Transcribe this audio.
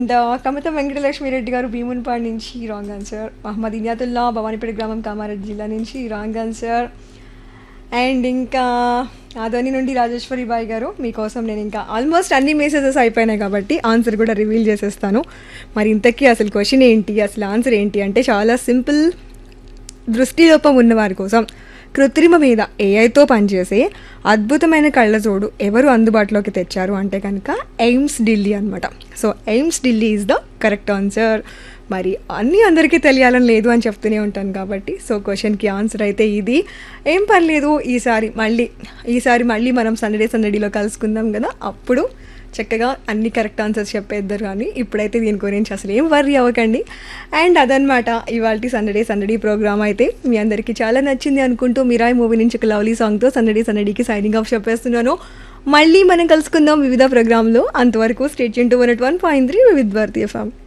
the కమత Venkatalakshmi Reddy garu Bheemunipadu నుంచి wrong answer Mohammed Iniyatullah Bhavanipet గ్రామం కామారెడ్డి జిల్లా నుంచి రాంగ్ ఆన్సర్ అండ్ ఇంకా ఆదోని నుండి రాజేశ్వరి బాయ్ గారు మీకోసం నేను ఇంకా ఆల్మోస్ట్ అన్ని మెసేజెస్ అయిపోయినాయి కాబట్టి ఆన్సర్ కూడా రివీల్ చేసేస్తాను మరి ఇంతకీ అసలు క్వశ్చన్ ఏంటి అసలు ఆన్సర్ ఏంటి అంటే చాలా సింపుల్ దృష్టిలోపం ఉన్నవారి కోసం కృత్రిమ మీద ఏఐతో పనిచేసే అద్భుతమైన కళ్ళజోడు ఎవరు అందుబాటులోకి తెచ్చారు అంటే కనుక ఎయిమ్స్ ఢిల్లీ అనమాట so AIIMS Delhi is the correct answer మరి అన్నీ అందరికీ తెలియాలని లేదు అని చెప్తూనే ఉంటాను కాబట్టి సో క్వశ్చన్కి ఆన్సర్ అయితే ఇది ఏం పర్లేదు ఈసారి మళ్ళీ ఈసారి మళ్ళీ మనం సందడే సందడిలో కలుసుకుందాం కదా అప్పుడు చక్కగా అన్ని కరెక్ట్ ఆన్సర్స్ చెప్పేద్దరు కానీ ఇప్పుడైతే దీని గురించి అసలు ఏం వర్రీ అవ్వకండి అండ్ అదనమాట ఇవాళ సందడే సందడి ప్రోగ్రామ్ అయితే మీ అందరికీ చాలా నచ్చింది అనుకుంటూ మిరాయి మూవీ నుంచి ఒక లవ్లీ సాంగ్తో సందడే సందడికి సైనింగ్ ఆఫ్ చెప్పేస్తున్నాను మళ్ళీ మనం కలుసుకుందాం వివిధ ప్రోగ్రాంలో అంతవరకు state Chintu one one point three Vividh Bharati form